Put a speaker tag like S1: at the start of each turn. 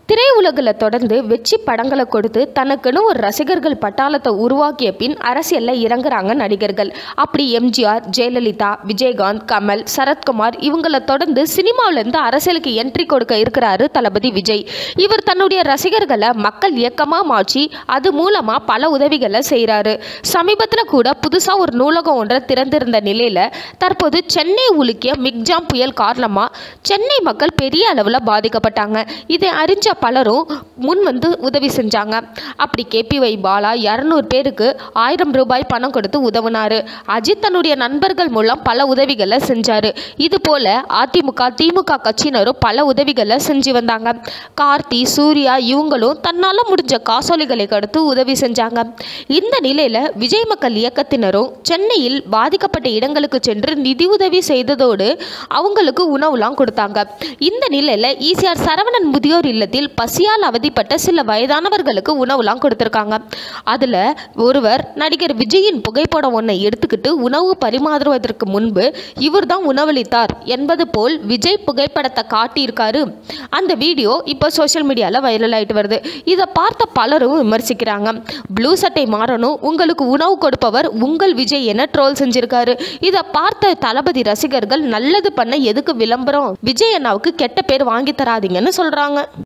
S1: திரையுலகில் தொடர்ந்து வெற்றி படங்களை கொடுத்து தனக்குன்னு ஒரு ரசிகர்கள் பட்டாளத்தை உருவாக்கிய பின் அரசியலில் இறங்குறாங்க நடிகர்கள் அப்படி எம்ஜிஆர் ஜெயலலிதா விஜயகாந்த் கமல் சரத்குமார் இவங்களை தொடர்ந்து சினிமாவிலேருந்து அரசியலுக்கு என்ட்ரி கொடுக்க இருக்கிறாரு தளபதி விஜய் இவர் தன்னுடைய ரசிகர்களை மக்கள் இயக்கமாக மாற்றி அது மூலமாக பல உதவிகளை செய்கிறாரு சமீபத்தில் கூட புதுசாக ஒரு நூலகம் ஒன்றை திறந்திருந்த நிலையில் தற்போது சென்னை உலுக்கிய மிக்ஜாம் புயல் காரணமாக சென்னை மக்கள் பெரிய அளவில் பாதிக்கப்பட்டாங்க இதை அறிஞ்ச பலரும் முன் வந்து உதவி செஞ்சாங்க அப்படி கேபிஒய் பாலா இரநூறு பேருக்கு ஆயிரம் ரூபாய் பணம் கொடுத்து உதவுனாரு அஜித் தன்னுடைய நண்பர்கள் மூலம் பல உதவிகளை செஞ்சாரு இது போல அதிமுக திமுக கட்சியினரும் பல உதவிகளை செஞ்சு வந்தாங்க கார்த்தி சூர்யா இவங்களும் தன்னால் முடிஞ்ச காசோலைகளை கொடுத்து உதவி செஞ்சாங்க இந்த நிலையில் விஜய் மக்கள் இயக்கத்தினரும் சென்னையில் பாதிக்கப்பட்ட இடங்களுக்கு சென்று நிதி உதவி செய்ததோடு அவங்களுக்கு உணவுலாம் கொடுத்தாங்க இந்த நிலையில் ஈசிஆர் சரவணன் முதியோர் இல்லத்தில் பசியால் அவதிப்பட்ட சில வயதானவர்களுக்கு உணவுலாம் கொடுத்துருக்காங்க அதில் ஒருவர் நடிகர் விஜயின் புகைப்படம் ஒன்றை எடுத்துக்கிட்டு உணவு பரிமாறுவதற்கு முன்பு இவர் தான் உணவளித்தார் என்பது போல் விஜய் புகைப்படத்தை காட்டியிருக்காரு அந்த வீடியோ இப்போ சோஷியல் மீடியாவில் வைரல் ஆகிட்டு வருது இதை பார்த்த பலரும் விமர்சிக்கிறாங்க ப்ளூ சட்டை மாறணும் உங்களுக்கு உணவு கொடுப்பவர் உங்கள் விஜய் என ட்ரோல் செஞ்சிருக்காரு இதை பார்த்த தளபதி ரசிகர்கள் நல்லது பண்ண எதுக்கு விளம்பரம் விஜய் அண்ணாவுக்கு கெட்ட பேர் வாங்கி தராதீங்கன்னு சொல்கிறாங்க